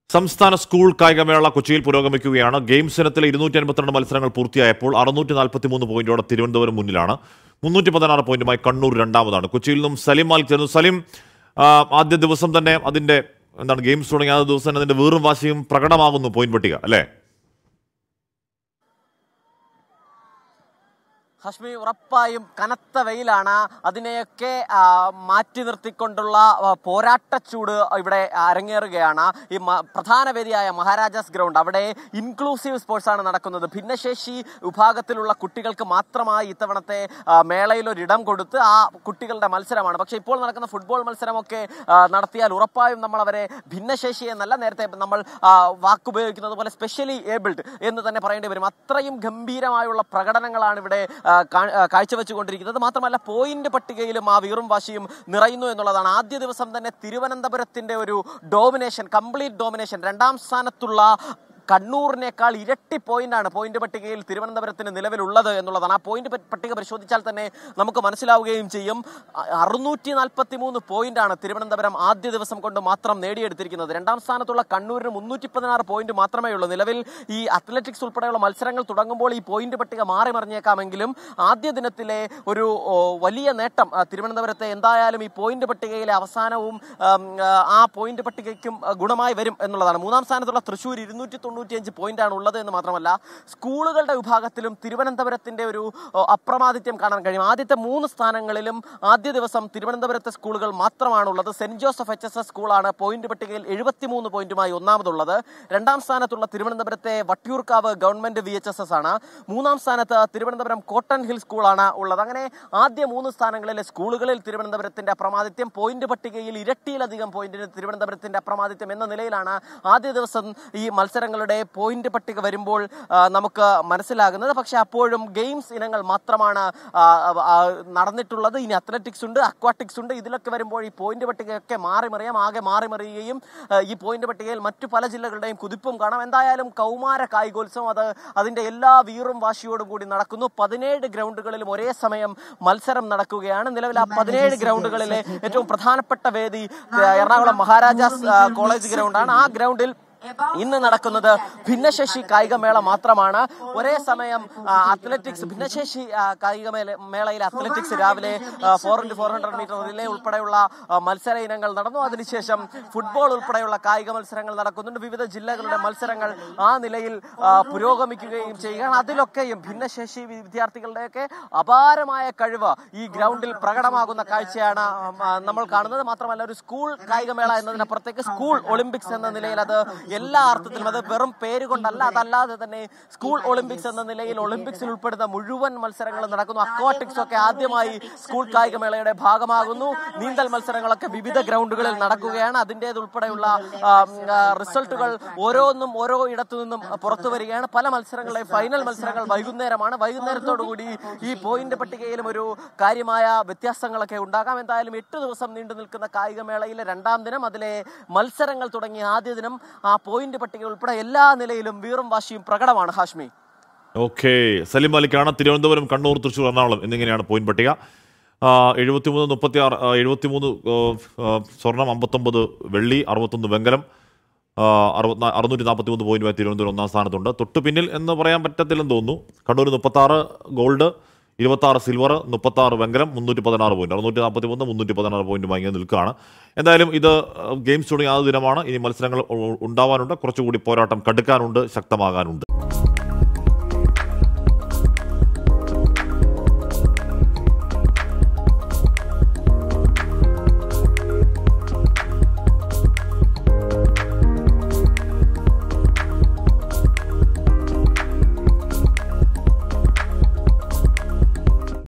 സംസ്ഥാന സ്കൂൾ കായികമേള കൊച്ചിയിൽ പുരോഗമിക്കുകയാണ് ഗെയിംസ് ഇനത്തിലെ ഇരുന്നൂറ്റി അൻപത്തിരണ്ട് മത്സരങ്ങൾ പൂർത്തിയായപ്പോൾ അറുന്നൂറ്റി നാൽപ്പത്തി മൂന്ന് പോയിന്റോടെ തിരുവനന്തപുരം മുന്നിലാണ് മുന്നൂറ്റി പതിനാറ് പോയിന്റുമായി കണ്ണൂർ രണ്ടാമതാണ് കൊച്ചിയിൽ നിന്നും സലിം മാലിക് ചേർന്നു സലിം ആ, ആദ്യ ദിവസം തന്നെ അതിന്റെ എന്താണ് ഗെയിംസ് തുടങ്ങിയ ആദ്യ ദിവസം തന്നെ അതിന്റെ വീറും വാശിയും പ്രകടമാകുന്നു പോയിന്റ് പട്ടിക അല്ലേ ഹഷ്മി ഉറപ്പായും കനത്ത വെയിലാണ് അതിനെയൊക്കെ ആ, മാറ്റി നിർത്തിക്കൊണ്ടുള്ള ആ, പോരാട്ടച്ചൂട് ഇവിടെ അരങ്ങേറുകയാണ് ഈ മ- പ്രധാന വേദിയായ മഹാരാജാസ് ഗ്രൗണ്ട് അവിടെ ഇൻക്ലൂസീവ് സ്പോർട്സ് ആണ് നടക്കുന്നത് ഭിന്നശേഷി വിഭാഗത്തിലുള്ള കുട്ടികൾക്ക് മാത്രമായി ഇത്തവണത്തെ ആ, മേളയിൽ ഒരു ഇടം കൊടുത്ത് ആ കുട്ടികളുടെ മത്സരമാണ് പക്ഷേ ഇപ്പോൾ നടക്കുന്ന ഫുട്ബോൾ മത്സരമൊക്കെ ആ, നടത്തിയാൽ ഉറപ്പായും നമ്മൾ അവരെ ഭിന്നശേഷി എന്നല്ല നേരത്തെ നമ്മൾ ആ, വാക്കുപയോഗിക്കുന്നത് പോലെ സ്പെഷ്യലി ഏബിൾഡ് എന്ന് തന്നെ പറയേണ്ടി വരും അത്രയും ഗംഭീരമായുള്ള പ്രകടനങ്ങളാണ് ഇവിടെ ആ, കാ- ആ, കാഴ്ചവെച്ചുകൊണ്ടിരിക്കുന്നത് മാത്രമല്ല പോയിന്റ് പട്ടികയിലും ആ വീറും വാശിയും നിറയുന്നു എന്നുള്ളതാണ് ആദ്യ ദിവസം തന്നെ തിരുവനന്തപുരത്തിന്റെ ഒരു ഡോമിനേഷൻ കംപ്ലീറ്റ് ഡോമിനേഷൻ രണ്ടാം സ്ഥാനത്തുള്ള കണ്ണൂരിനേക്കാൾ ഇരട്ടി പോയിന്റാണ് പോയിന്റ് പട്ടികയിൽ തിരുവനന്തപുരത്തിന് നിലവിലുള്ളത് എന്നുള്ളതാണ് ആ പോയിന്റ് പ- പട്ടിക പരിശോധിച്ചാൽ തന്നെ നമുക്ക് മനസ്സിലാവുകയും ചെയ്യും അറുന്നൂറ്റി നാൽപ്പത്തി മൂന്ന് പോയിന്റാണ് തിരുവനന്തപുരം ആദ്യ ദിവസം കൊണ്ട് മാത്രം നേടിയെടുത്തിരിക്കുന്നത് രണ്ടാം സ്ഥാനത്തുള്ള കണ്ണൂരിന് മുന്നൂറ്റി പതിനാറ് പോയിന്റ് മാത്രമേ ഉള്ളൂ നിലവിൽ ഈ അത്ലറ്റിക്സ് ഉൾപ്പെടെയുള്ള മത്സരങ്ങൾ തുടങ്ങുമ്പോൾ ഈ പോയിന്റ് പട്ടിക മാറി മറിഞ്ഞേക്കാമെങ്കിലും ആദ്യ ദിനത്തിലെ ഒരു ഓ, വലിയ നേട്ടം ആ, തിരുവനന്തപുരത്തെ എന്തായാലും ഈ പോയിന്റ് പട്ടികയിലെ അവസാനവും ആം, ആ, ആ പോയിന്റ് പട്ടികയ്ക്കും ആ, ഗുണമായി വരും എന്നുള്ളതാണ് മൂന്നാം സ്ഥാനത്തുള്ള തൃശ്ശൂർ ഇരുന്നൂറ്റി തൊണ്ണൂറ്റിയഞ്ച് പോയിന്റാണ് ഉള്ളത് എന്ന് മാത്രമല്ല സ്കൂളുകളുടെ വിഭാഗത്തിലും തിരുവനന്തപുരത്തിന്റെ ഒരു ഓ, അപ്രമാദിത്യം കാണാൻ കഴിയും ആദ്യത്തെ മൂന്ന് സ്ഥാനങ്ങളിലും ആദ്യ ദിവസം തിരുവനന്തപുരത്തെ സ്കൂളുകൾ മാത്രമാണുള്ളത് Saint Joseph H S S സ്കൂളാണ് പോയിന്റ് പട്ടികയിൽ എഴുപത്തിമൂന്ന് പോയിന്റുമായി ഒന്നാമതുള്ളത് രണ്ടാം സ്ഥാനത്തുള്ള തിരുവനന്തപുരത്തെ Vattiyoorkavu government V H S S ആണ് മൂന്നാം സ്ഥാനത്ത് തിരുവനന്തപുരം കോട്ടൺ ഹിൽ സ്കൂളാണ് ഉള്ളത് അങ്ങനെ ആദ്യ മൂന്ന് സ്ഥാനങ്ങളിലെ സ്കൂളുകളിൽ തിരുവനന്തപുരത്തിന്റെ അപ്രമാദിത്യം പോയിന്റ് പട്ടികയിൽ ഇരട്ടിയിലധികം പോയിന്റിന് തിരുവനന്തപുരത്തിന്റെ അപ്രമാദിത്യം എന്ന നിലയിലാണ് ആദ്യ ദിവസം ഈ മത്സരങ്ങളുടെ പോയിന്റ് പട്ടിക വരുമ്പോൾ ആ, നമുക്ക് മനസ്സിലാകുന്നത് പക്ഷെ അപ്പോഴും ഗെയിംസ് ഇനങ്ങൾ മാത്രമാണ് ആ, ആ, നടന്നിട്ടുള്ളത് ഇനി അത്ലറ്റിക്സ് ഉണ്ട് അക്വാട്ടിക്സ് ഉണ്ട് ഇതിലൊക്കെ വരുമ്പോൾ ഈ പോയിന്റ് പട്ടികയൊക്കെ മാറി മറിയാം ആകെ മാറി മറിയുകയും ആ, ഈ പോയിന്റ് പട്ടികയിൽ മറ്റു പല ജില്ലകളുടെയും കുതിപ്പും കാണാം എന്തായാലും കൗമാര കായികോത്സവം അത് അതിന്റെ എല്ലാ വീറും വാശിയോടും കൂടി നടക്കുന്നു പതിനേഴ് ഗ്രൗണ്ടുകളിലും ഒരേ സമയം മത്സരം നടക്കുകയാണ് നിലവിൽ ആ പതിനേഴ് ഗ്രൗണ്ടുകളിലെ ഏറ്റവും പ്രധാനപ്പെട്ട വേദി ആ, എറണാകുളം മഹാരാജാസ് ആ, കോളേജ് ഗ്രൗണ്ടാണ് ആ ഗ്രൗണ്ടിൽ ഇന്ന് നടക്കുന്നത് ഭിന്നശേഷി കായികമേള മാത്രമാണ് ഒരേ സമയം ആ, അത്ലറ്റിക്സ് ഭിന്നശേഷി ആ, കായിക മേല- മേളയിലെ അത്ലറ്റിക്സ് രാവിലെ four into four hundred metre relay ഉൾപ്പെടെയുള്ള ആ, മത്സര ഇനങ്ങൾ നടന്നു അതിനുശേഷം ഫുട്ബോൾ ഉൾപ്പെടെയുള്ള കായിക മത്സരങ്ങൾ നടക്കുന്നുണ്ട് വിവിധ ജില്ലകളുടെ മത്സരങ്ങൾ ആ നിലയിൽ ആ, പുരോഗമിക്കുകയും ചെയ്യുകയാണ് അതിലൊക്കെയും ഭിന്നശേഷി വിദ്യാർത്ഥികളുടെയൊക്കെ അപാരമായ കഴിവ് ഈ ഗ്രൗണ്ടിൽ പ്രകടമാകുന്ന കാഴ്ചയാണ് ആ, നമ്മൾ കാണുന്നത് മാത്രമല്ല ഒരു സ്കൂൾ കായികമേള എന്നതിനപ്പുറത്തേക്ക് സ്കൂൾ ഒളിമ്പിക്സ് എന്ന നിലയിൽ അത് എല്ലാ അർത്ഥത്തിലും അത് വെറും പേര് കൊണ്ടല്ല അതല്ലാതെ തന്നെ സ്കൂൾ ഒളിമ്പിക്സ് എന്ന നിലയിൽ ഒളിമ്പിക്സിൽ ഉൾപ്പെടുന്ന മുഴുവൻ മത്സരങ്ങളും നടക്കുന്നു അക്വാട്ടിക്സ് ഒക്കെ ആദ്യമായി സ്കൂൾ കായികമേളയുടെ ഭാഗമാകുന്നു നീന്തൽ മത്സരങ്ങളൊക്കെ വിവിധ ഗ്രൗണ്ടുകളിൽ നടക്കുകയാണ് അതിൻ്റേതുൾപ്പെടെയുള്ള ആ, ആ, റിസൾട്ടുകൾ ഓരോന്നും ഓരോ ഇടത്തു നിന്നും പുറത്തു വരികയാണ് പല മത്സരങ്ങളുടെ ഫൈനൽ മത്സരങ്ങൾ വൈകുന്നേരമാണ് വൈകുന്നേരത്തോടു കൂടി ഈ പോയിന്റ് പട്ടികയിലും ഒരു കാര്യമായ വ്യത്യാസങ്ങളൊക്കെ ഉണ്ടാകാം എന്തായാലും എട്ട് ദിവസം നീണ്ടു നിൽക്കുന്ന കായികമേളയിലെ രണ്ടാം ദിനം അതിലെ മത്സരങ്ങൾ തുടങ്ങിയ ആദ്യ ദിനം ആ പോയിന്റ് പട്ടിക ഉൾപ്പെടെ എല്ലാ നിലയിലും വീറും വാശിയും പ്രകടമാണ് ഹാഷ്മി ഓക്കെ സലിം മാലിക്കാണ് തിരുവനന്തപുരം കണ്ണൂർ തൃശ്ശൂർ എറണാകുളം എന്നിങ്ങനെയാണ് പോയിന്റ് പട്ടിക എഴുപത്തിമൂന്ന് മുപ്പത്തി ആറ് എഴുപത്തിമൂന്ന് സ്വർണം അമ്പത്തൊമ്പത് വെള്ളി അറുപത്തൊന്ന് വെങ്കലം ആ, അറുപത്തി അറുന്നൂറ്റി നാൽപ്പത്തി മൂന്ന് പോയിന്റുമായി തിരുവനന്തപുരം ഒന്നാം സ്ഥാനത്തുണ്ട് തൊട്ട് പിന്നിൽ എന്ന് പറയാൻ പറ്റത്തില്ലെന്ന് തോന്നുന്നു കണ്ണൂർ മുപ്പത്താറ് ഗോൾഡ് ഇരുപത്താറ് സിൽവർ മുപ്പത്താറ് വെങ്കലം മുന്നൂറ്റി പതിനാറ് പോയിന്റ് അറുന്നൂറ്റി നാൽപ്പത്തി മൂന്ന് മുന്നൂറ്റി പതിനാറ് പോയിന്റുമായി ഇങ്ങനെ നിൽക്കുകയാണ് എന്തായാലും ഇത് ഗെയിംസ് തുടങ്ങിയ ആദ്യ ദിനമാണ് ഇനി മത്സരങ്ങൾ ഉ- ഉണ്ടാവാനുണ്ട് കുറച്ചുകൂടി പോരാട്ടം കടുക്കാനുണ്ട് ശക്തമാകാനുണ്ട്